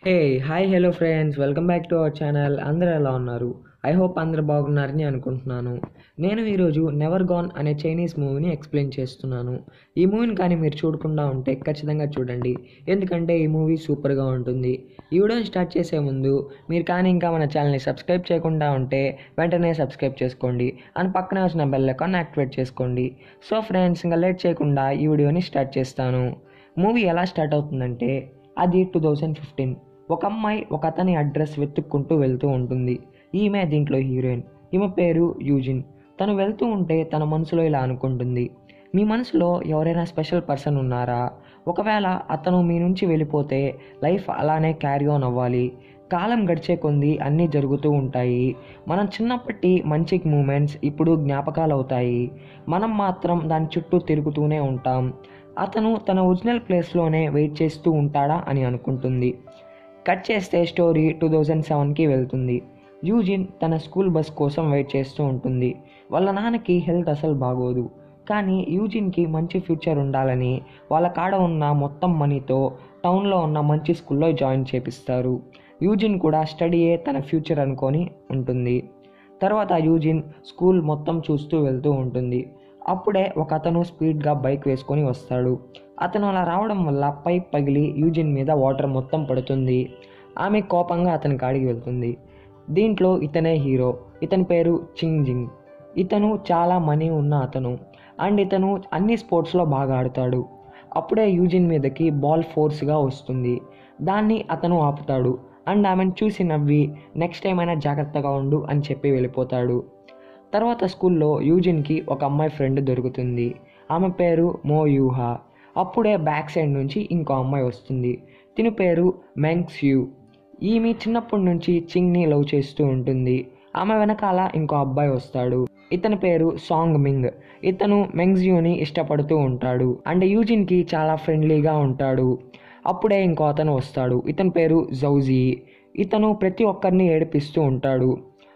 hey hi hello friends welcome back to our channel అందరూ ఎలా ఉన్నారు ఐ హోప్ అందరూ బాగున్నారని అనుకుంటున్నాను నేను ఈరోజు నెవర్ గాన్ అనే చైనీస్ మూవీని ఎక్స్ప్లెయిన్ చేస్తున్నాను ఈ మూవీని కానీ మీరు చూడకుండా ఉంటే ఖచ్చితంగా చూడండి ఎందుకంటే ఈ మూవీ సూపర్గా ఉంటుంది ఈ వీడియోని స్టార్ట్ చేసే ముందు మీరు కానీ ఇంకా మన ఛానల్ని సబ్స్క్రైబ్ చేయకుండా ఉంటే వెంటనే సబ్స్క్రైబ్ చేసుకోండి అని పక్కనే వచ్చిన బెల్ ఐకాన్ యాక్టివేట్ చేసుకోండి సో ఫ్రెండ్స్ ఇంకా లేట్ చేయకుండా ఈ వీడియోని స్టార్ట్ చేస్తాను మూవీ ఎలా స్టార్ట్ అవుతుందంటే అది టూ థౌజండ్ ఫిఫ్టీన్ ఒక అమ్మాయి ఒక అతని అడ్రస్ వెతుక్కుంటూ వెళ్తూ ఉంటుంది ఈమె దీంట్లో హీరోయిన్ ఈమె పేరు యూజిన్ తను వెళ్తూ ఉంటే తన మనసులో ఇలా అనుకుంటుంది మీ మనసులో ఎవరైనా స్పెషల్ పర్సన్ ఉన్నారా ఒకవేళ అతను మీ నుంచి వెళ్ళిపోతే లైఫ్ అలానే క్యారీ ఆన్ అవ్వాలి కాలం గడిచే కొంది అన్నీ జరుగుతూ ఉంటాయి మనం చిన్నప్పటి మంచి మూమెంట్స్ ఇప్పుడు జ్ఞాపకాలు అవుతాయి మనం మాత్రం దాని చుట్టూ తిరుగుతూనే ఉంటాం అతను తన ఒరిజినల్ ప్లేస్లోనే వెయిట్ చేస్తూ ఉంటాడా అని అనుకుంటుంది కట్ చేస్తే స్టోరీ టూ థౌజండ్ సెవెన్కి వెళ్తుంది యూజిన్ తన స్కూల్ బస్ కోసం వెయిట్ చేస్తూ ఉంటుంది వాళ్ళ నాన్నకి హెల్త్ అసలు బాగోదు కానీ యూజిన్కి మంచి ఫ్యూచర్ ఉండాలని వాళ్ళ కాడ ఉన్న మొత్తం మనీతో టౌన్లో ఉన్న మంచి స్కూల్లో జాయిన్ చేపిస్తారు యూజిన్ కూడా స్టడీయే తన ఫ్యూచర్ అనుకొని ఉంటుంది తర్వాత యూజిన్ స్కూల్ మొత్తం చూస్తూ వెళ్తూ ఉంటుంది అప్పుడే ఒక అతను స్పీడ్గా బైక్ వేసుకొని వస్తాడు అతను అలా రావడం వల్ల పైప్ పగిలి యూజిన్ మీద వాటర్ మొత్తం పడుతుంది ఆమె కోపంగా అతని కాడికి వెళ్తుంది దీంట్లో ఇతనే హీరో ఇతని పేరు చింగ్ జింగ్ ఇతను చాలా మనీ ఉన్న అతను అండ్ ఇతను అన్ని స్పోర్ట్స్లో బాగా ఆడతాడు అప్పుడే యూజిన్ మీదకి బాల్ ఫోర్స్గా వస్తుంది దాన్ని అతను ఆపుతాడు అండ్ ఆమెను చూసి నవ్వి నెక్స్ట్ టైం అయినా జాగ్రత్తగా ఉండు అని చెప్పి వెళ్ళిపోతాడు తర్వాత స్కూల్లో యూజిన్కి ఒక అమ్మాయి ఫ్రెండ్ దొరుకుతుంది ఆమె పేరు మో యూహా అప్పుడే బ్యాక్ సైడ్ నుంచి ఇంకో అమ్మాయి వస్తుంది తిని పేరు మెంగ్స్ యూ ఈమె చిన్నప్పటి నుంచి చింగ్ని లవ్ చేస్తూ ఉంటుంది ఆమె వెనకాల ఇంకో అబ్బాయి వస్తాడు ఇతని పేరు సాంగ్ మింగ్ ఇతను మెంగ్జియూని ఇష్టపడుతూ ఉంటాడు అండ్ యూజిన్కి చాలా ఫ్రెండ్లీగా ఉంటాడు అప్పుడే ఇంకో అతను వస్తాడు ఇతని పేరు జౌజీ ఇతను ప్రతి ఒక్కరిని ఏడిపిస్తూ ఉంటాడు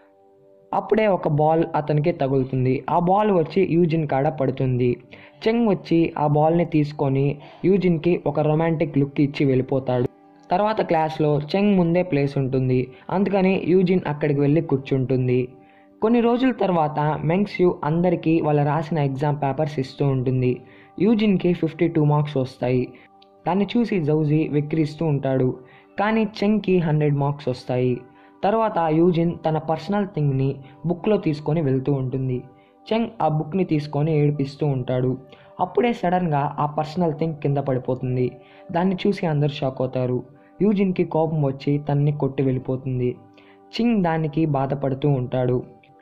అప్పుడే ఒక బాల్ అతనికి తగులుతుంది ఆ బాల్ వచ్చి యూజిన్ కాడ పడుతుంది చెంగ్ వచ్చి ఆ బాల్ని తీసుకొని యూజిన్కి ఒక రొమాంటిక్ లుక్ ఇచ్చి వెళ్ళిపోతాడు తర్వాత క్లాస్లో చెంగ్ ముందే ప్లేస్ ఉంటుంది అందుకని యూజిన్ అక్కడికి వెళ్ళి కూర్చుంటుంది కొన్ని రోజుల తర్వాత మెంగ్స్ యూ అందరికీ వాళ్ళ రాసిన ఎగ్జామ్ పేపర్స్ ఇస్తూ ఉంటుంది యూజిన్కి ఫిఫ్టీ టూ మార్క్స్ వస్తాయి దాన్ని చూసి జౌజీ విక్రిస్తూ ఉంటాడు కానీ చెంగ్కి హండ్రెడ్ మార్క్స్ వస్తాయి తర్వాత యూజిన్ తన పర్సనల్ థింగ్ని బుక్లో తీసుకొని వెళ్తూ ఉంటుంది చెంగ్ ఆ బుక్ని తీసుకొని ఏడిపిస్తూ ఉంటాడు అప్పుడే సడన్గా ఆ పర్సనల్ థింగ్ కింద పడిపోతుంది దాన్ని చూసి అందరు షాక్ అవుతారు యూజిన్కి కోపం వచ్చి తన్ని కొట్టి వెళ్ళిపోతుంది చింగ్ దానికి బాధపడుతూ ఉంటాడు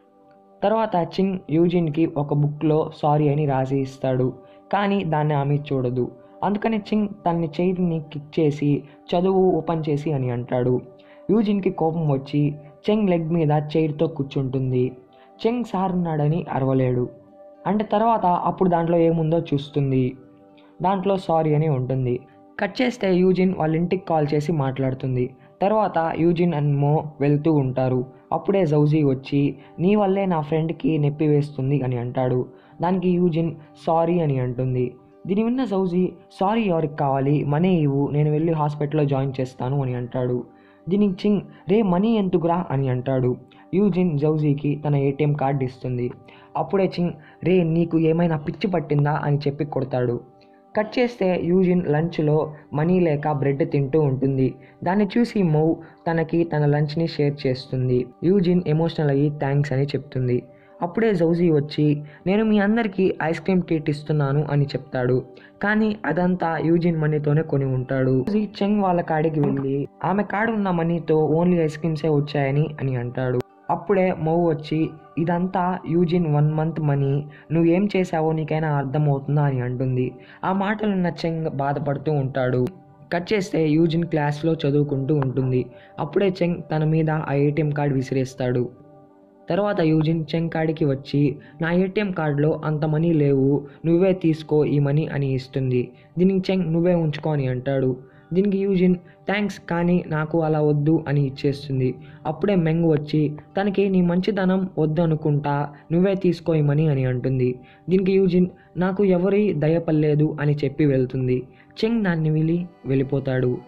తర్వాత చింగ్ యూజిన్కి ఒక బుక్లో సారీ అని రాసి ఇస్తాడు కానీ దాన్ని ఆమె చూడదు అందుకని చింగ్ తన్ని చేతిని కిక్ చేసి చదువు ఓపెన్ చేసి అని అంటాడు యూజిన్కి కోపం వచ్చి చెంగ్ లెగ్ మీద చైర్తో కూర్చుంటుంది చెంగ్ సార్ ఉన్నాడని అరవలేడు అంటే తర్వాత అప్పుడు దాంట్లో ఏముందో చూస్తుంది దాంట్లో సారీ అని ఉంటుంది కట్ చేస్తే యూజిన్ వాళ్ళ ఇంటికి కాల్ చేసి మాట్లాడుతుంది తర్వాత యూజిన్ అండ్ మో వెళ్తూ ఉంటారు అప్పుడే జౌజీ వచ్చి నీ వల్లే నా ఫ్రెండ్కి నొప్పి వేస్తుంది అని అంటాడు దానికి యూజిన్ సారీ అని అంటుంది దీని విన్న జౌజీ సారీ ఎవరికి కావాలి మనీ ఇవ్వు నేను వెళ్ళి హాస్పిటల్లో జాయిన్ చేస్తాను అని అంటాడు దీనికి చింగ్ రే మనీ ఎందుకురా అని అంటాడు యూజిన్ జౌజీకి తన ఏటీఎం కార్డు ఇస్తుంది అప్పుడే చింగ్ రే నీకు ఏమైనా పిచ్చి పట్టిందా అని చెప్పి కొడతాడు కట్ చేస్తే యూజిన్ లంచ్లో మనీ లేక బ్రెడ్ తింటూ ఉంటుంది దాన్ని చూసి మౌ తనకి తన లంచ్ని షేర్ చేస్తుంది యూజిన్ ఎమోషనల్ అయ్యి థ్యాంక్స్ అని చెప్తుంది అప్పుడే జౌజీ వచ్చి నేను మీ అందరికీ ఐస్ క్రీమ్ ట్రీట్ ఇస్తున్నాను అని చెప్తాడు కానీ అదంతా యూజిన్ మనీతోనే కొని ఉంటాడు జౌజీ చెంగ్ వాళ్ళ కాడికి వెళ్ళి ఆమె కాడ ఉన్న మనీతో ఓన్లీ ఐస్ క్రీమ్సే వచ్చాయని అని అంటాడు అప్పుడే మౌ వచ్చి ఇదంతా యూజిన్ వన్ మంత్ మనీ నువ్వేం చేసావో నీకైనా అర్థమవుతుందా అని అంటుంది ఆ మాటలున్న చెంగ్ బాధపడుతూ ఉంటాడు కట్ చేస్తే యూజిన్ క్లాస్లో చదువుకుంటూ ఉంటుంది అప్పుడే చెంగ్ తన మీద ఆ ఏటీఎం కార్డు విసిరేస్తాడు తర్వాత యూజిన్ చెంగ్ కాడికి వచ్చి నా ఏటీఎం కార్డులో అంత మనీ లేవు నువ్వే తీసుకో ఈ మనీ అని ఇస్తుంది దీనికి చెంగ్ నువ్వే ఉంచుకో అని అంటాడు దీనికి యూజిన్ థ్యాంక్స్ కానీ నాకు అలా వద్దు అని ఇచ్చేస్తుంది అప్పుడే మెంగ్ వచ్చి తనకి నీ మంచితనం వద్దు అనుకుంటా నువ్వే తీసుకో ఈ మనీ అని అంటుంది దీనికి యూజిన్ నాకు ఎవరి దయపల్లేదు అని చెప్పి వెళ్తుంది చెంగ్ దాన్ని విలి వెళ్ళిపోతాడు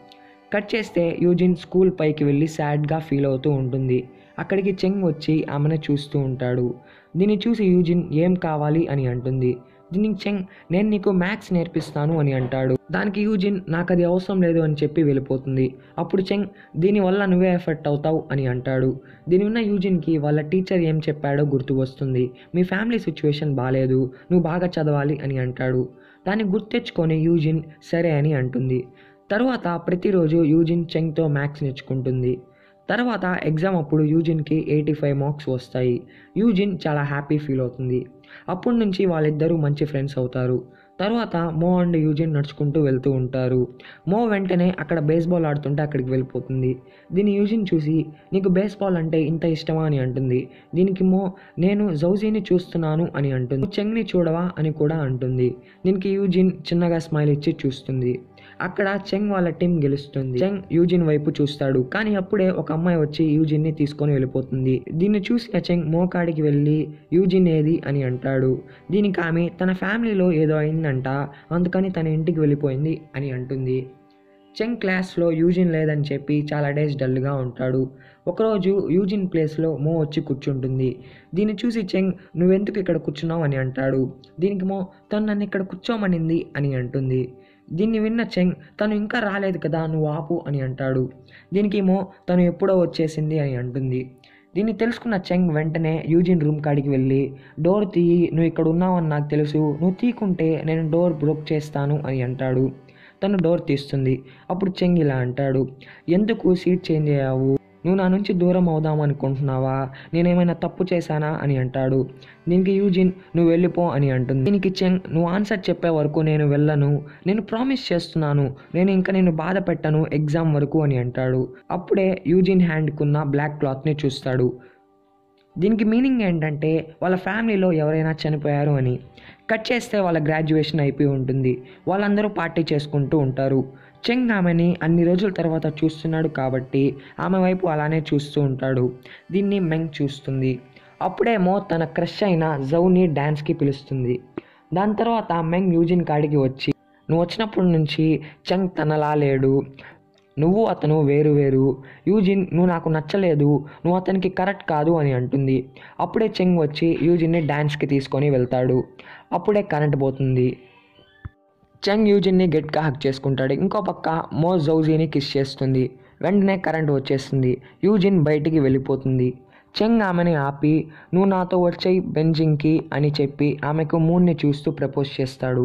కట్ చేస్తే యూజిన్ స్కూల్ పైకి వెళ్ళి సాడ్గా ఫీల్ అవుతూ ఉంటుంది అక్కడికి చెంగ్ వచ్చి ఆమెను చూస్తూ ఉంటాడు దీన్ని చూసి యూజిన్ ఏం కావాలి అని అంటుంది దీనికి చెంగ్ నేను నీకు మ్యాథ్స్ నేర్పిస్తాను అని అంటాడు దానికి యూజిన్ నాకు అది అవసరం లేదు అని చెప్పి వెళ్ళిపోతుంది అప్పుడు చెంగ్ దీనివల్ల నువ్వే ఎఫెక్ట్ అవుతావు అని అంటాడు దీని ఉన్న యూజిన్కి వాళ్ళ టీచర్ ఏం చెప్పాడో గుర్తు వస్తుంది మీ ఫ్యామిలీ సిచ్యువేషన్ బాగాలేదు నువ్వు బాగా చదవాలి అని అంటాడు దాన్ని గుర్తెచ్చుకొని యూజిన్ సరే అని అంటుంది తర్వాత ప్రతిరోజు యూజిన్ చెంగ్తో మ్యాథ్స్ నేర్చుకుంటుంది తర్వాత ఎగ్జామ్ అప్పుడు యూజిన్కి ఎయిటీ ఫైవ్ మార్క్స్ వస్తాయి యూజిన్ చాలా హ్యాపీ ఫీల్ అవుతుంది అప్పటి నుంచి వాళ్ళిద్దరూ మంచి ఫ్రెండ్స్ అవుతారు తర్వాత మో అండ్ యూజిన్ నడుచుకుంటూ వెళ్తూ ఉంటారు మో వెంటనే అక్కడ బేస్బాల్ ఆడుతుంటే అక్కడికి వెళ్ళిపోతుంది దీన్ని యూజిన్ చూసి నీకు బేస్బాల్ అంటే ఇంత ఇష్టమా అని అంటుంది దీనికి మో నేను జౌజీని చూస్తున్నాను అని అంటుంది చెంగ్ని చూడవా అని కూడా అంటుంది దీనికి యూజిన్ చిన్నగా స్మైల్ ఇచ్చి చూస్తుంది అక్కడ చెంగ్ వాళ్ళ టీం గెలుస్తుంది చెంగ్ యూజిన్ వైపు చూస్తాడు కానీ అప్పుడే ఒక అమ్మాయి వచ్చి యూజిన్ ని తీసుకొని వెళ్ళిపోతుంది దీన్ని చూసిన చెంగ్ మోకాడికి వెళ్ళి యూజిన్ ఏది అని అంటాడు దీనికి ఆమె తన ఫ్యామిలీలో ఏదో అయిందంట అందుకని తన ఇంటికి వెళ్ళిపోయింది అని అంటుంది చెంగ్ క్లాస్లో యూజిన్ లేదని చెప్పి చాలా డేస్ డల్గా ఉంటాడు ఒకరోజు యూజిన్ ప్లేస్లో మో వచ్చి కూర్చుంటుంది దీన్ని చూసి చెంగ్ నువ్వెందుకు ఇక్కడ కూర్చున్నావు అని అంటాడు దీనికి మో తను నన్ను ఇక్కడ కూర్చోమనింది అని అంటుంది దీన్ని విన్న చెంగ్ తను ఇంకా రాలేదు కదా నువ్వు ఆపు అని అంటాడు దీనికి మో తను ఎప్పుడో వచ్చేసింది అని అంటుంది దీన్ని తెలుసుకున్న చెంగ్ వెంటనే యూజిన్ రూమ్ కాడికి వెళ్ళి డోర్ తీయి నువ్వు ఇక్కడ ఉన్నావని నాకు తెలుసు నువ్వు తీకుంటే నేను డోర్ బ్రోక్ చేస్తాను అని అంటాడు తను డోర్ తీస్తుంది అప్పుడు చెంగ్ ఇలా అంటాడు ఎందుకు సీట్ చేంజ్ అయ్యావు నువ్వు నా నుంచి దూరం అవుదాం అనుకుంటున్నావా నేనేమైనా తప్పు చేశానా అని అంటాడు దీనికి యూజిన్ నువ్వు వెళ్ళిపో అని అంటుంది దీనికి చెంగ్ నువ్వు ఆన్సర్ చెప్పే వరకు నేను వెళ్ళను నేను ప్రామిస్ చేస్తున్నాను నేను ఇంకా నేను బాధ పెట్టను ఎగ్జామ్ వరకు అని అంటాడు అప్పుడే యూజిన్ హ్యాండ్కున్న బ్లాక్ క్లాత్ని చూస్తాడు దీనికి మీనింగ్ ఏంటంటే వాళ్ళ ఫ్యామిలీలో ఎవరైనా చనిపోయారు అని కట్ చేస్తే వాళ్ళ గ్రాడ్యుయేషన్ అయిపోయి ఉంటుంది వాళ్ళందరూ పార్టీ చేసుకుంటూ ఉంటారు చెంగ్ ఆమెని అన్ని రోజుల తర్వాత చూస్తున్నాడు కాబట్టి ఆమె వైపు అలానే చూస్తూ ఉంటాడు దీన్ని మెంగ్ చూస్తుంది అప్పుడేమో తన క్రష్ అయిన జౌని డ్యాన్స్కి పిలుస్తుంది దాని తర్వాత మెంగ్ యూజిన్ కాడికి వచ్చి నువ్వు వచ్చినప్పటి నుంచి చెంగ్ తనలా లేడు నువ్వు అతను వేరు వేరు యూజిన్ నువ్వు నాకు నచ్చలేదు నువ్వు అతనికి కరెక్ట్ కాదు అని అంటుంది అప్పుడే చెంగ్ వచ్చి యూజిన్ని డ్యాన్స్కి తీసుకొని వెళ్తాడు అప్పుడే కరెంట్ పోతుంది చెంగ్ యూజిన్ని గట్టిగా హక్ చేసుకుంటాడు ఇంకో పక్క మో జౌజీని కిస్ చేస్తుంది వెంటనే కరెంట్ వచ్చేస్తుంది యూజిన్ బయటికి వెళ్ళిపోతుంది చెంగ్ ఆమెని ఆపి నువ్వు నాతో వచ్చేయి బెంజింగ్కి అని చెప్పి ఆమెకు మూడ్ని చూస్తూ ప్రపోజ్ చేస్తాడు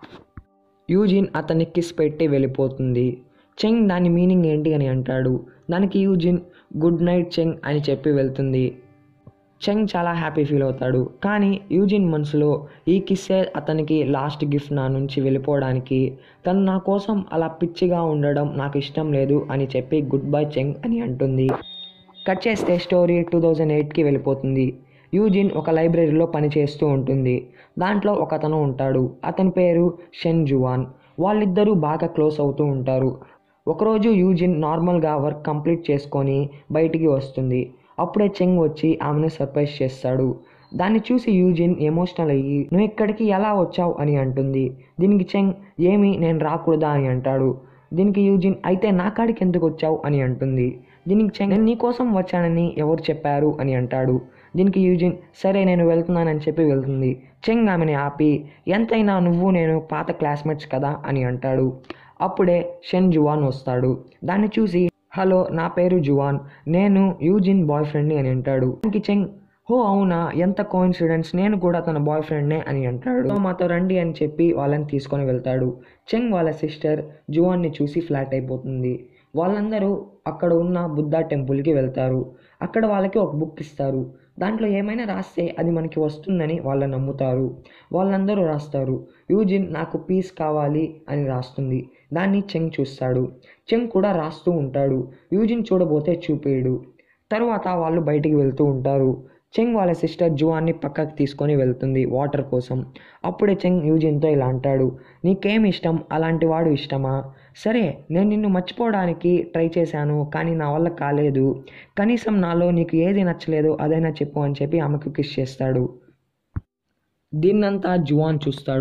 యూజిన్ అతన్ని కిస్ పెట్టి వెళ్ళిపోతుంది చెంగ్ దాని మీనింగ్ ఏంటి అని అంటాడు దానికి యూజిన్ గుడ్ నైట్ చెంగ్ అని చెప్పి వెళ్తుంది చెంగ్ చాలా హ్యాపీ ఫీల్ అవుతాడు కానీ యూజిన్ మనసులో ఈ కిస్సే అతనికి లాస్ట్ గిఫ్ట్ నా నుంచి వెళ్ళిపోవడానికి తను నా కోసం అలా పిచ్చిగా ఉండడం నాకు ఇష్టం లేదు అని చెప్పి గుడ్ బై చెంగ్ అని అంటుంది కట్ చేస్తే స్టోరీ టూ థౌజండ్ ఎయిట్కి వెళ్ళిపోతుంది యూజిన్ ఒక లైబ్రరీలో పనిచేస్తూ ఉంటుంది దాంట్లో ఒక అతను ఉంటాడు అతని పేరు షెన్ జువాన్ వాళ్ళిద్దరూ బాగా క్లోజ్ అవుతూ ఉంటారు ఒకరోజు యూజిన్ నార్మల్గా వర్క్ కంప్లీట్ చేసుకొని బయటికి వస్తుంది అప్పుడే చెంగ్ వచ్చి ఆమెను సర్ప్రైజ్ చేస్తాడు దాన్ని చూసి యూజిన్ ఎమోషనల్ అయ్యి నువ్వు ఇక్కడికి ఎలా వచ్చావు అని అంటుంది దీనికి చెంగ్ ఏమి నేను రాకూడదా అని అంటాడు దీనికి యూజిన్ అయితే నా కాడికి ఎందుకు వచ్చావు అని అంటుంది దీనికి చెంగ్ నేను నీకోసం వచ్చానని ఎవరు చెప్పారు అని అంటాడు దీనికి యూజిన్ సరే నేను వెళ్తున్నానని చెప్పి వెళ్తుంది చెంగ్ ఆమెని ఆపి ఎంతైనా నువ్వు నేను పాత క్లాస్మేట్స్ కదా అని అంటాడు అప్పుడే షెన్ జువాన్ వస్తాడు దాన్ని చూసి హలో నా పేరు జువాన్ నేను యూజిన్ బాయ్ ఫ్రెండ్ని అని అంటాడు దానికి చెంగ్ హో అవునా ఎంత కోయిన్సిడెన్స్ నేను కూడా తన బాయ్ ఫ్రెండ్నే అని అంటాడు "సో మాతో రండి అని చెప్పి వాళ్ళని తీసుకొని వెళ్తాడు చెంగ్ వాళ్ళ సిస్టర్ జువాన్ని చూసి ఫ్లాట్ అయిపోతుంది వాళ్ళందరూ అక్కడ ఉన్న బుద్ధా టెంపుల్కి వెళ్తారు అక్కడ వాళ్ళకి ఒక బుక్ ఇస్తారు దాంట్లో ఏమైనా రాస్తే అది మనకి వస్తుందని వాళ్ళు నమ్ముతారు వాళ్ళందరూ రాస్తారు యూజిన్ నాకు పీస్ కావాలి అని రాస్తుంది దాన్ని చెంగ్ చూస్తాడు చెంగ్ కూడా రాస్తూ ఉంటాడు యూజిన్ చూడబోతే చూపేయడు తర్వాత వాళ్ళు బయటికి వెళ్తూ ఉంటారు చెంగ్ వాళ్ళ సిస్టర్ జువాన్ని పక్కకి తీసుకొని వెళ్తుంది వాటర్ కోసం అప్పుడే చెంగ్ యూజిన్తో ఇలా అంటాడు నీకేం ఇష్టం అలాంటి వాడు ఇష్టమా సరే నేను నిన్ను మర్చిపోవడానికి ట్రై చేశాను కానీ నా వల్ల కాలేదు కనీసం నాలో నీకు ఏది నచ్చలేదో అదైనా చెప్పు అని చెప్పి ఆమెకు కిస్ చేస్తాడు దీన్నంతా జువాన్ చూస్తాడు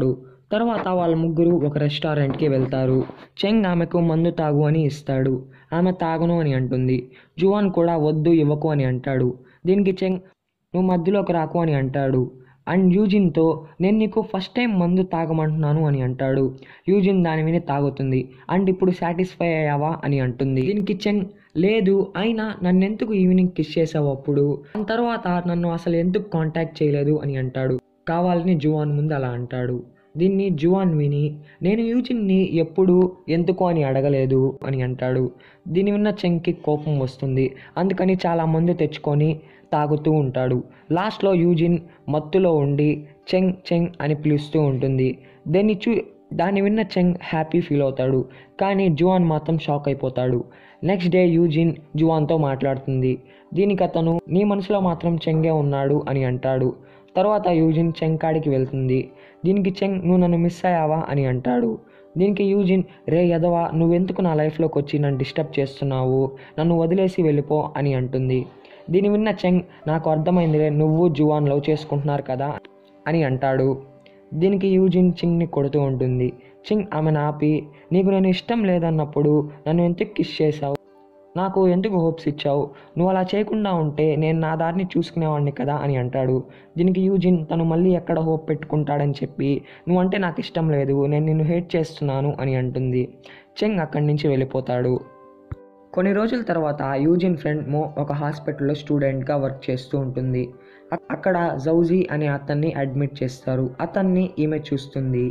తర్వాత వాళ్ళ ముగ్గురు ఒక రెస్టారెంట్కి వెళ్తారు చెంగ్ ఆమెకు మందు తాగు అని ఇస్తాడు ఆమె తాగను అని అంటుంది జువాన్ కూడా వద్దు ఇవ్వకు అని అంటాడు దీనికి చెంగ్ నువ్వు మధ్యలోకి రాకు అని అంటాడు అండ్ యూజిన్తో నేను నీకు ఫస్ట్ టైం మందు తాగమంటున్నాను అని అంటాడు యూజిన్ దాని విని తాగుతుంది అండ్ ఇప్పుడు సాటిస్ఫై అయ్యావా అని అంటుంది దీనికి చెంగ్ లేదు అయినా నన్ను ఎందుకు ఈవినింగ్ కిస్ చేసావు అప్పుడు దాని తర్వాత నన్ను అసలు ఎందుకు కాంటాక్ట్ చేయలేదు అని అంటాడు కావాలని జువాన్ ముందు అలా అంటాడు దీన్ని జువాన్ విని నేను యూజిన్ని ఎప్పుడు ఎందుకు అని అడగలేదు అని అంటాడు దీని విన్న చెంగ్కి కోపం వస్తుంది అందుకని చాలా మందు తెచ్చుకొని తాగుతూ ఉంటాడు లాస్ట్లో యూజిన్ మత్తులో ఉండి చెంగ్ చెంగ్ అని పిలుస్తూ ఉంటుంది దాన్ని చూ దాన్ని విన్న చెంగ్ హ్యాపీ ఫీల్ అవుతాడు కానీ జువాన్ మాత్రం షాక్ అయిపోతాడు నెక్స్ట్ డే యూజిన్ జువాన్తో మాట్లాడుతుంది దీనికి అతను నీ మనసులో మాత్రం చెంగే ఉన్నాడు అని అంటాడు తర్వాత యూజిన్ చెంగ్ కాడికి వెళ్తుంది దీనికి చెంగ్ నువ్వు నన్ను మిస్ అయ్యావా అని అంటాడు దీనికి యూజిన్ రే యదవా నువ్వెందుకు నా లైఫ్లోకి వచ్చి నన్ను డిస్టర్బ్ చేస్తున్నావు నన్ను వదిలేసి వెళ్ళిపో అని అంటుంది దీని విన్న చెంగ్ నాకు అర్థమైందిలే నువ్వు జువాన్ లవ్ చేసుకుంటున్నారు కదా అని అంటాడు దీనికి యూజిన్ చింగ్ని కొడుతూ ఉంటుంది చింగ్ ఆమెను ఆపి నీకు నేను ఇష్టం లేదన్నప్పుడు నన్ను ఎందుకు కిస్ చేశావు నాకు ఎందుకు హోప్స్ ఇచ్చావు నువ్వు అలా చేయకుండా ఉంటే నేను నా దారిని చూసుకునేవాడిని కదా అని అంటాడు దీనికి యూజిన్ తను మళ్ళీ ఎక్కడ హోప్ పెట్టుకుంటాడని చెప్పి నువ్వంటే నాకు ఇష్టం లేదు నేను నిన్ను హేట్ చేస్తున్నాను అని అంటుంది చెంగ్ అక్కడి నుంచి వెళ్ళిపోతాడు కొన్ని రోజుల తర్వాత యూజిన్ ఫ్రెండ్ మో ఒక హాస్పిటల్లో స్టూడెంట్గా వర్క్ చేస్తూ ఉంటుంది అక్- అక్కడ జౌజీ అనే అతన్ని అడ్మిట్ చేస్తారు అతన్ని ఈమె చూస్తుంది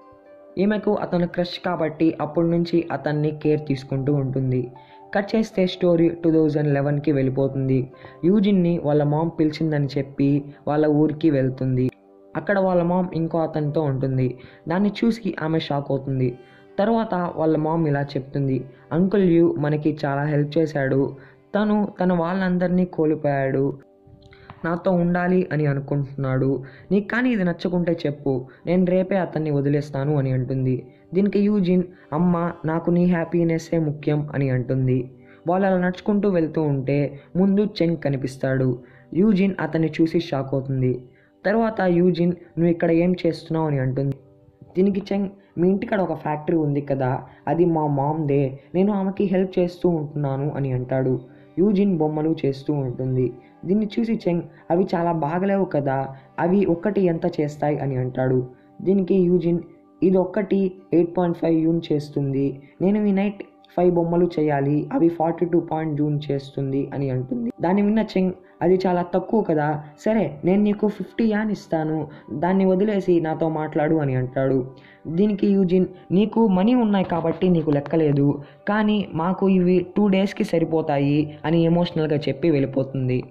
ఈమెకు అతను క్రష్ కాబట్టి అప్పటి నుంచి అతన్ని కేర్ తీసుకుంటూ ఉంటుంది కట్ చేస్తే స్టోరీ టూ థౌజండ్ లెవెన్కి వెళ్ళిపోతుంది యూజిన్ని వాళ్ళ మామ్ పిలిచిందని చెప్పి వాళ్ళ ఊరికి వెళ్తుంది అక్కడ వాళ్ళ మామ్ ఇంకో అతనితో ఉంటుంది దాన్ని చూసి ఆమె షాక్ అవుతుంది తర్వాత వాళ్ళ మామ్ ఇలా చెప్తుంది అంకుల్ యూ మనకి చాలా హెల్ప్ చేశాడు తను తన వాళ్ళందరినీ కోల్పోయాడు నాతో ఉండాలి అని అనుకుంటున్నాడు నీకు కానీ ఇది నచ్చకుంటే చెప్పు నేను రేపే అతన్ని వదిలేస్తాను అని అంటుంది దీనికి యూజిన్ అమ్మ నాకు నీ హ్యాపీనెస్సే ముఖ్యం అని అంటుంది వాళ్ళు అలా నడుచుకుంటూ వెళ్తూ ఉంటే ముందు చెంగ్ కనిపిస్తాడు యూజిన్ అతన్ని చూసి షాక్ అవుతుంది తర్వాత యూజిన్ నువ్వు ఇక్కడ ఏం చేస్తున్నావు అని అంటుంది దీనికి చెంగ్ మీ ఇంటికాడ ఒక ఫ్యాక్టరీ ఉంది కదా అది మా మామ్దే నేను ఆమెకి హెల్ప్ చేస్తూ ఉంటున్నాను అని అంటాడు యూజిన్ బొమ్మలు చేస్తూ ఉంటుంది దీన్ని చూసి చెంగ్ అవి చాలా బాగలేవు కదా అవి ఒక్కటి ఎంత చేస్తాయి అని అంటాడు దీనికి యూజిన్ ఇది ఒక్కటి ఎయిట్ పాయింట్ ఫైవ్ యూన్ చేస్తుంది నేను ఈ నైట్ ఫైవ్ బొమ్మలు చేయాలి అవి ఫార్టీ టూ పాయింట్ జూన్ చేస్తుంది అని అంటుంది దాన్ని విన్న చెంగ్ అది చాలా తక్కువ కదా సరే నేను నీకు ఫిఫ్టీ యాన్ ఇస్తాను దాన్ని వదిలేసి నాతో మాట్లాడు అని అంటాడు దీనికి యూజిన్ నీకు మనీ ఉన్నాయి కాబట్టి నీకు లెక్కలేదు కానీ మాకు ఇవి టూ డేస్కి సరిపోతాయి అని ఎమోషనల్గా చెప్పి వెళ్ళిపోతుంది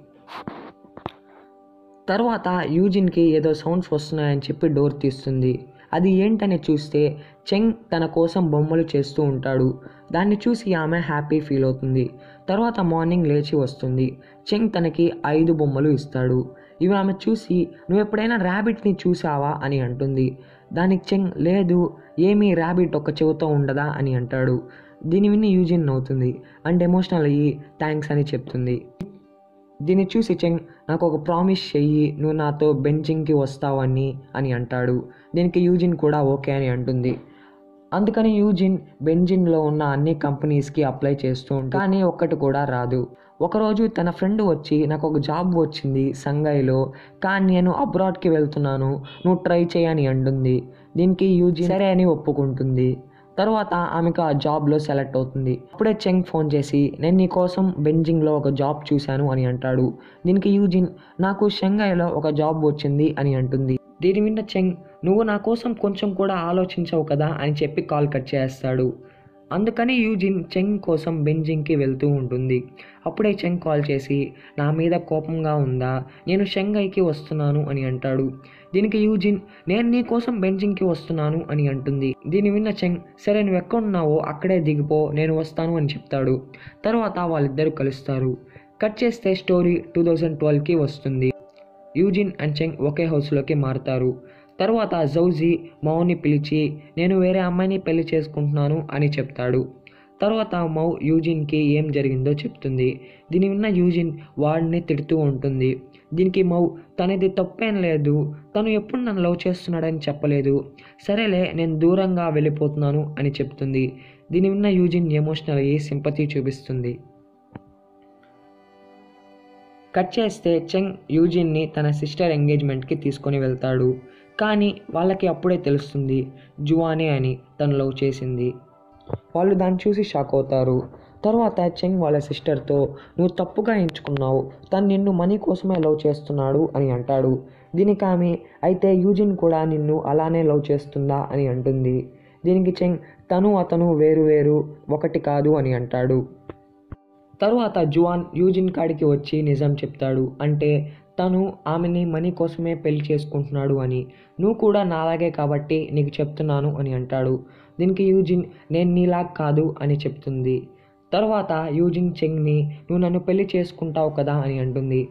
తర్వాత యూజిన్కి ఏదో సౌండ్స్ వస్తున్నాయని చెప్పి డోర్ తీస్తుంది అది ఏంటని చూస్తే చెంగ్ తన కోసం బొమ్మలు చేస్తూ ఉంటాడు దాన్ని చూసి ఆమె హ్యాపీ ఫీల్ అవుతుంది తర్వాత మార్నింగ్ లేచి వస్తుంది చెంగ్ తనకి ఐదు బొమ్మలు ఇస్తాడు ఇవి ఆమె చూసి నువ్వు ఎప్పుడైనా ర్యాబిట్ని చూసావా అని అంటుంది దానికి చెంగ్ లేదు ఏమీ ర్యాబిట్ ఒక చెవితో ఉండదా అని అంటాడు దీని విని యూజిన్ నవ్వుతుంది అండ్ ఎమోషనల్ అయ్యి థ్యాంక్స్ అని చెప్తుంది దీన్ని చూసి చెంగ్ నాకు ఒక ప్రామిస్ చెయ్యి నువ్వు నాతో బెంజింగ్కి వస్తావని అని అంటాడు దీనికి యూజిన్ కూడా ఓకే అని అంటుంది అందుకని యూజిన్ బెంజిన్లో ఉన్న అన్ని కంపెనీస్కి అప్లై చేస్తూ ఉంటాడు కానీ ఒక్కటి కూడా రాదు ఒకరోజు తన ఫ్రెండ్ వచ్చి నాకు ఒక జాబ్ వచ్చింది సంఘైలో కానీ నేను అబ్రాడ్కి వెళ్తున్నాను నువ్వు ట్రై చేయని అంటుంది దీనికి యూజిన్ సరే అని ఒప్పుకుంటుంది తర్వాత ఆమెకు ఆ జాబ్లో సెలెక్ట్ అవుతుంది అప్పుడే చెంగ్ ఫోన్ చేసి నేను నీ కోసం బెంజింగ్లో ఒక జాబ్ చూశాను అని అంటాడు దీనికి యూజిన్ నాకు షంఘాయిలో ఒక జాబ్ వచ్చింది అని అంటుంది దీని విన్న చెంగ్ నువ్వు నా కోసం కొంచెం కూడా ఆలోచించవు కదా అని చెప్పి కాల్ కట్ చేస్తాడు అందుకని యూజిన్ చెంగ్ కోసం బెంజింగ్కి వెళ్తూ ఉంటుంది అప్పుడే చెంగ్ కాల్ చేసి నా మీద కోపంగా ఉందా నేను షంఘైకి వస్తున్నాను అని అంటాడు దీనికి యూజిన్ నేను నీ కోసం బెంజింగ్కి వస్తున్నాను అని అంటుంది దీని విన్న చెంగ్ సరే నువ్వు ఎక్కడున్నావో అక్కడే దిగిపో నేను వస్తాను అని చెప్తాడు తర్వాత వాళ్ళిద్దరూ కలుస్తారు కట్ చేస్తే స్టోరీ టూ థౌజండ్ ట్వెల్వ్కి వస్తుంది యూజిన్ అండ్ చెంగ్ ఒకే హౌస్లోకి మారుతారు తర్వాత జౌజీ మౌని పిలిచి నేను వేరే అమ్మాయిని పెళ్లి చేసుకుంటున్నాను అని చెప్తాడు తర్వాత మౌ యూజిన్కి ఏం జరిగిందో చెప్తుంది దీని విన్న యూజిన్ వాడిని తిడుతూ ఉంటుంది దీనికి మౌ తనది తప్పేం లేదు తను ఎప్పుడు నన్ను లవ్ చేస్తున్నాడని చెప్పలేదు సరేలే నేను దూరంగా వెళ్ళిపోతున్నాను అని చెప్తుంది దీని విన్న యూజిన్ ఎమోషనల్ అయ్యి సింపతి చూపిస్తుంది కట్ చేస్తే చెంగ్ యూజిన్ని తన సిస్టర్ ఎంగేజ్మెంట్కి తీసుకొని వెళ్తాడు కానీ వాళ్ళకి అప్పుడే తెలుస్తుంది జువానే అని తను లవ్ చేసింది వాళ్ళు దాన్ని చూసి షాక్ అవుతారు తర్వాత చెంగ్ వాళ్ళ సిస్టర్తో నువ్వు తప్పుగా ఎంచుకున్నావు తను నిన్ను మనీ కోసమే లవ్ చేస్తున్నాడు అని అంటాడు దీనికి ఆమె అయితే యూజిన్ కూడా నిన్ను అలానే లవ్ చేస్తుందా అని అంటుంది దీనికి చెంగ్ తను అతను వేరు వేరు ఒకటి కాదు అని అంటాడు తరువాత జువాన్ యూజిన్ కాడికి వచ్చి నిజం చెప్తాడు అంటే తను ఆమెని మనీ కోసమే పెళ్లి చేసుకుంటున్నాడు అని నువ్వు కూడా నాలాగే కాబట్టి నీకు చెప్తున్నాను అని అంటాడు దీనికి యూజిన్ నేను నీలా కాదు అని చెప్తుంది తర్వాత యూజిన్ చెంగ్ని నువ్వు నన్ను పెళ్లి చేసుకుంటావు కదా అని అంటుంది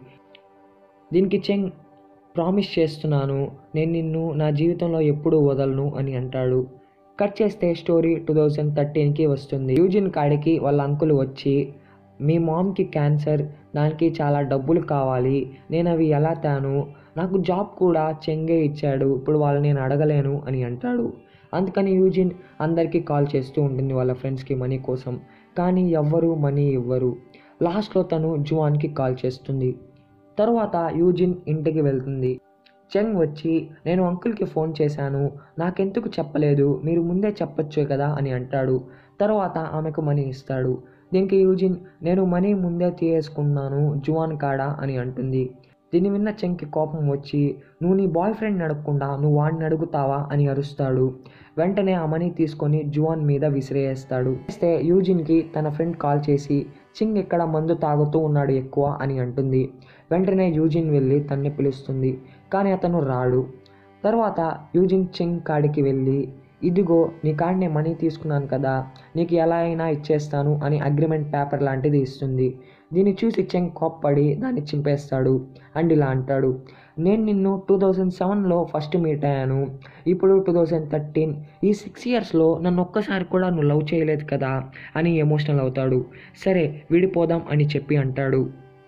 దీనికి చెంగ్ ప్రామిస్ చేస్తున్నాను నేను నిన్ను నా జీవితంలో ఎప్పుడూ వదలను అని అంటాడు కట్ చేస్తే స్టోరీ టూ థౌజండ్ థర్టీన్కి వస్తుంది యూజిన్ కాడికి వాళ్ళ అంకుల్ వచ్చి మీ మామ్కి క్యాన్సర్ దానికి చాలా డబ్బులు కావాలి నేను అవి ఎలా తాను నాకు జాబ్ కూడా చెంగే ఇచ్చాడు ఇప్పుడు వాళ్ళు నేను అడగలేను అని అంటాడు అందుకని యూజిన్ అందరికీ కాల్ చేస్తూ ఉంటుంది వాళ్ళ ఫ్రెండ్స్కి మనీ కోసం కానీ ఎవ్వరు మనీ ఇవ్వరు లాస్ట్లో తను జువాన్కి కాల్ చేస్తుంది తర్వాత యూజిన్ ఇంటికి వెళ్తుంది చెంగ్ వచ్చి నేను అంకుల్కి ఫోన్ చేశాను నాకెందుకు చెప్పలేదు మీరు ముందే చెప్పొచ్చు కదా అని అంటాడు తర్వాత ఆమెకు మనీ ఇస్తాడు దీనికి యూజిన్ నేను మనీ ముందే తీయేసుకున్నాను జువాన్ కాడా అని అంటుంది దీన్ని విన్న చెంకి కోపం వచ్చి నువ్వు నీ బాయ్ ఫ్రెండ్ని అడగకుండా నువ్వు వాడిని అడుగుతావా అని అరుస్తాడు వెంటనే ఆ మనీ తీసుకొని జువాన్ మీద విసిరేస్తాడు ఇస్తే యూజిన్కి తన ఫ్రెండ్ కాల్ చేసి చింగ్ ఇక్కడ మందు తాగుతూ ఉన్నాడు ఎక్కువ అని అంటుంది వెంటనే యూజిన్ వెళ్ళి తన్ని పిలుస్తుంది కానీ అతను రాడు తర్వాత యూజిన్ చింగ్ కాడికి వెళ్ళి ఇదిగో నీ కాడనే మనీ తీసుకున్నాను కదా నీకు ఎలా అయినా ఇచ్చేస్తాను అని అగ్రిమెంట్ పేపర్ లాంటిది ఇస్తుంది దీన్ని చూసి చెంగ్ కోప్పడి దాన్ని చింపేస్తాడు అండ్ ఇలా అంటాడు నేను నిన్ను టూ థౌజండ్ సెవెన్లో ఫస్ట్ మీట్ అయ్యాను ఇప్పుడు టూ థౌజండ్ థర్టీన్ ఈ సిక్స్ ఇయర్స్లో నన్ను ఒక్కసారి కూడా నువ్వు లవ్ చేయలేదు కదా అని ఎమోషనల్ అవుతాడు సరే విడిపోదాం అని చెప్పి అంటాడు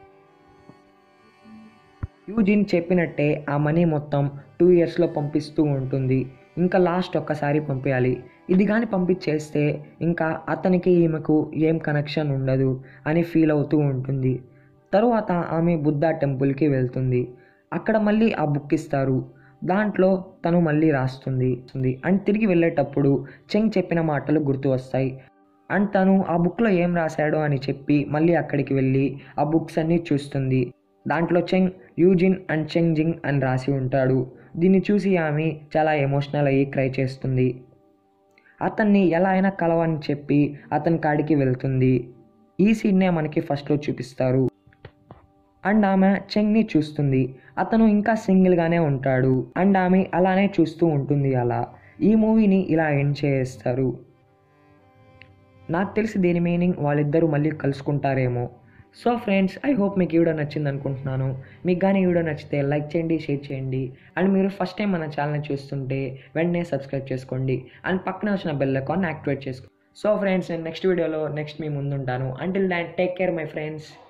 యూజిన్ చెప్పినట్టే ఆ మనీ మొత్తం టూ ఇయర్స్లో పంపిస్తూ ఉంటుంది ఇంకా లాస్ట్ ఒక్కసారి పంపించాలి ఇది కానీ పంపించేస్తే ఇంకా అతనికి ఈమెకు ఏం కనెక్షన్ ఉండదు అని ఫీల్ అవుతూ ఉంటుంది తరువాత ఆమె బుద్ధ టెంపుల్కి వెళ్తుంది అక్కడ మళ్ళీ ఆ బుక్ ఇస్తారు దాంట్లో తను మళ్ళీ రాస్తుంది అండ్ తిరిగి వెళ్ళేటప్పుడు చెంగ్ చెప్పిన మాటలు గుర్తు వస్తాయి అండ్ తను ఆ బుక్లో ఏం రాశాడో అని చెప్పి మళ్ళీ అక్కడికి వెళ్ళి ఆ బుక్స్ అన్నీ చూస్తుంది దాంట్లో చెంగ్ యూజిన్ అండ్ చెంగ్ జింగ్ అని రాసి ఉంటాడు దీన్ని చూసి ఆమె చాలా ఎమోషనల్ అయ్యి క్రై చేస్తుంది అతన్ని ఎలా అయినా కలవని చెప్పి అతని కాడికి వెళ్తుంది ఈ సీన్నే మనకి ఫస్ట్లో చూపిస్తారు అండ్ ఆమె చెంగ్ని చూస్తుంది అతను ఇంకా సింగిల్గానే ఉంటాడు అండ్ ఆమె అలానే చూస్తూ ఉంటుంది అలా ఈ మూవీని ఇలా ఎండ్ చేస్తారు నాకు తెలిసి దీని మీనింగ్ వాళ్ళిద్దరూ మళ్ళీ కలుసుకుంటారేమో సో ఫ్రెండ్స్ ఐ హోప్ మీకు ఈ వీడియో నచ్చింది అనుకుంటున్నాను మీకు కానీ ఈ వీడియో నచ్చితే లైక్ చేయండి షేర్ చేయండి అండ్ మీరు ఫస్ట్ టైం మన ఛానల్ని చూస్తుంటే వెంటనే సబ్స్క్రైబ్ చేసుకోండి అండ్ పక్కన వచ్చిన బెల్ అకౌంట్ యాక్టివేట్ చేసుకోండి సో ఫ్రెండ్స్ నేను నెక్స్ట్ వీడియోలో నెక్స్ట్ మీ ముందుంటాను until then take care my friends